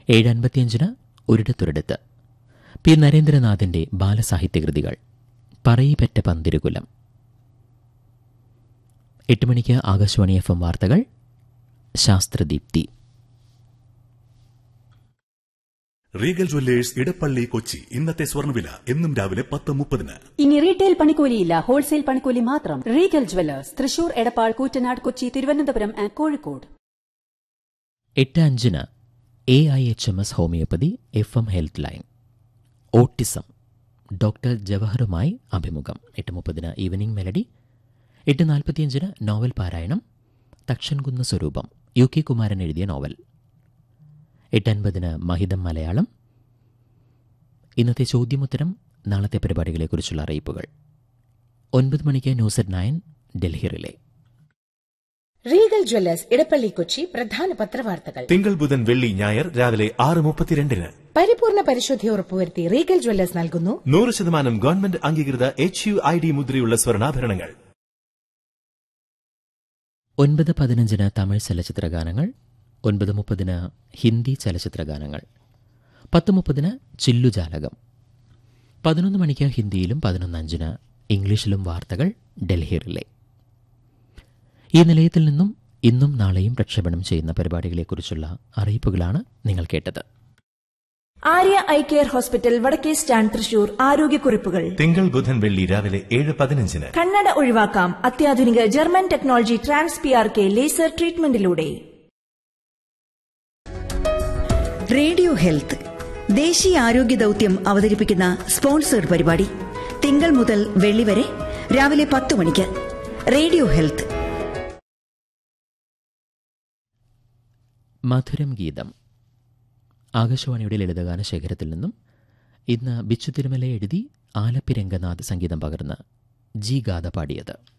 ഏഴ് അൻപത്തിയഞ്ചിന് ഒരിടത്തൊരിടത്ത് പി നരേന്ദ്രനാഥിന്റെ ബാലസാഹിത്യകൃതികൾ പറയിപ്പറ്റ പന്തിരുകുലം എട്ട് മണിക്ക് ആകാശവാണി എഫ് എം വാർത്തകൾ ശാസ്ത്രദീപ്തി റീഗൽ ജ്വല്ലേഴ്സ് ഇടപ്പള്ളി കൊച്ചി ഇന്നത്തെ സ്വർണ്ണവില എന്നും രാവിലെ പത്ത് മുപ്പതിന് ഇനി റീറ്റെയിൽ പണിക്കൂലിയില്ല ഹോൾസെയിൽ പണിക്കൂലി മാത്രം Regal jewellers Thrissur Edappal Koottanad Kochi Thiruvananthapuram and Kozhikode എട്ട് അഞ്ചിന് A I H M S homoeopathy F M health line autism doctor ജവഹറുമായി അഭിമുഖം എട്ട് മുപ്പതിന് ഈവനിംഗ് മെലഡി എട്ട് നാൽപ്പത്തിയഞ്ചിന് നോവൽ പാരായണം തക്ഷൻകുന്ന് സ്വരൂപം യു കെ കുമാരൻ എഴുതിയ നോവൽ എട്ട് അൻപതിന് മഹിതം മലയാളം ഇന്നത്തെ ചോദ്യമുത്തരം നാളത്തെ പരിപാടികളെക്കുറിച്ചുള്ള അറിയിപ്പുകൾ ഒൻപത് മണിക്ക് news at nine Delhi relay Regal jewellers Edappally Kochi പ്രധാന പത്രവാർത്തകൾ തിങ്കൾ ബുധൻ വെള്ളി ഞായർ രാവിലെ ആറ് മുപ്പത്തിരണ്ടിന് പരിപൂർണ പരിശുദ്ധി ഉറപ്പുവരുത്തി റീഗൽ ജ്വല്ലേഴ്സ് നൽകുന്നു നൂറ് ശതമാനം ഗവൺമെന്റ് അംഗീകൃത എച്ച് യു ഐ ഡി മുദ്രയുള്ള സ്വർണ്ണാഭരണങ്ങൾ ഒൻപത് പതിനഞ്ചിന് തമിഴ് ചലച്ചിത്ര ഗാനങ്ങൾ ഒൻപത് മുപ്പതിന് ഹിന്ദി ചലച്ചിത്ര ഗാനങ്ങൾ പത്ത് മുപ്പതിന് ചില്ലുജാലകം പതിനൊന്ന് മണിക്ക് ഹിന്ദിയിലും പതിനൊന്ന് അഞ്ചിന് ഇംഗ്ലീഷിലും വാർത്തകൾ ഡൽഹി റിലേ ഈ നിലയത്തിൽ നിന്നും ഇന്നും നാളെയും പ്രക്ഷേപണം ചെയ്യുന്ന പരിപാടികളെക്കുറിച്ചുള്ള അറിയിപ്പുകളാണ് നിങ്ങൾ കേട്ടത് ആര്യ ഐ കെയർ ഹോസ്പിറ്റൽ വടക്കേ സ്റ്റാൻഡ് തൃശൂർ ആരോഗ്യക്കുറിപ്പുകൾ തിങ്കൾ ബുധൻ വെള്ളി രാവിലെ ഏഴ് പതിനഞ്ചിന് കണ്ണട ഒഴിവാക്കാം അത്യാധുനിക German technology trans P R K laser ട്രീറ്റ്മെന്റിലൂടെ റേഡിയോ ഹെൽത്ത് ദേശീയ ആരോഗ്യ ദൗത്യം അവതരിപ്പിക്കുന്ന സ്പോൺസേഡ് പരിപാടി തിങ്കൾ മുതൽ വെള്ളി വരെ രാവിലെ പത്ത് മണിക്ക് റേഡിയോ ഹെൽത്ത് മധുരം ഗീതം ആകാശവാണിയുടെ ലളിതഗാന ശേഖരത്തിൽ നിന്നും ഇന്ന് ബിച്ചു തിരുമല എഴുതി ആലപ്പി രംഗനാഥ് സംഗീതം പകർന്ന് ജി ഗാഥ പാടിയത്